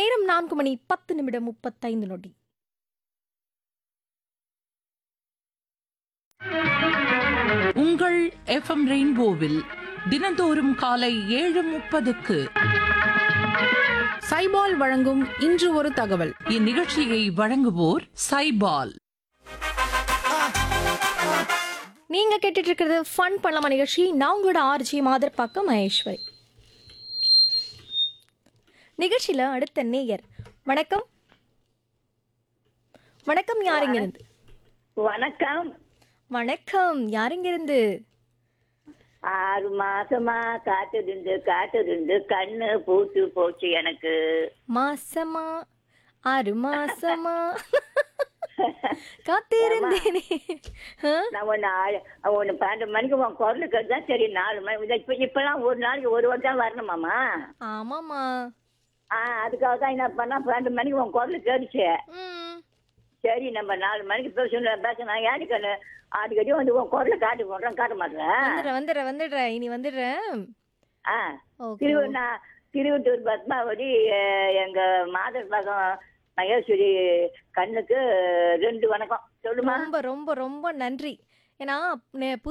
நேரம் நான்கு மணி பத்து நிமிடம் முப்பத்தைந்து நொடி உங்கள் எஃப்எம் ரெயின்போவில் தினந்தோறும் காலை ஏழு முப்பதுக்கு சைபால் வழங்கும் இன்று ஒரு தகவல் இந்நிகழ்ச்சியை வழங்குவோர் சைபால் நீங்க கேட்டுட்டு இருக்கிறது ஃபன் பண்ணலாமா நிகழ்ச்சி நான் உங்களோட ஆர்ஜி மாதர்பாக்கம் மகேஸ்வரி நிகழ்ச்சியில அடுத்த நேயர் வணக்கம் வணக்கம் யாருங்க இருந்து வணக்கம் வணக்கம் யாருங்க இருந்து ஆறு மாசமா காத்திருந்து காத்திருந்து கண்ணு பூத்து போச்சு எனக்கு மாசமா ஆறு மாசமா காத்திருந்தேனே ஆ? நான் ஒன்னு ஆ- ஒன்னு பன்னெண்டு மணிக்கு உன் குரல் தான் சரி நாலு மணி இதை இப்ப இப்பெல்லாம் ஒரு நாளைக்கு ஒரு வாரம் தான் வரணுமாமா ஆமாமா ஆ அதுக்காக தான் என்ன பண்ணா பன்னெண்டு மணிக்கு உன் குரல் கேட்டுச்சு ம் சரி நம்ம நாலு மணிக்கு பேசணும் பேசணும் ஏடிக்கண்ணு அடிக்கடி வந்து உன் குரலை காட்டி போடுறேன் காட்ட மாட்டேன் வந்துடுறேன் வந்துடுறேன் வந்துடுறேன் இனி வந்துடுறேன் ஆ ஓகே திரு நான் திருவட்டூர் பத்மாவதி அஹ், எங்க மாதர் பகம் மகேஸ்வரி கண்ணுக்கு ரெண்டு வணக்கம் சொல்லுமா ரொம்ப ரொம்ப ரொம்ப நன்றி ஏன்னா நே-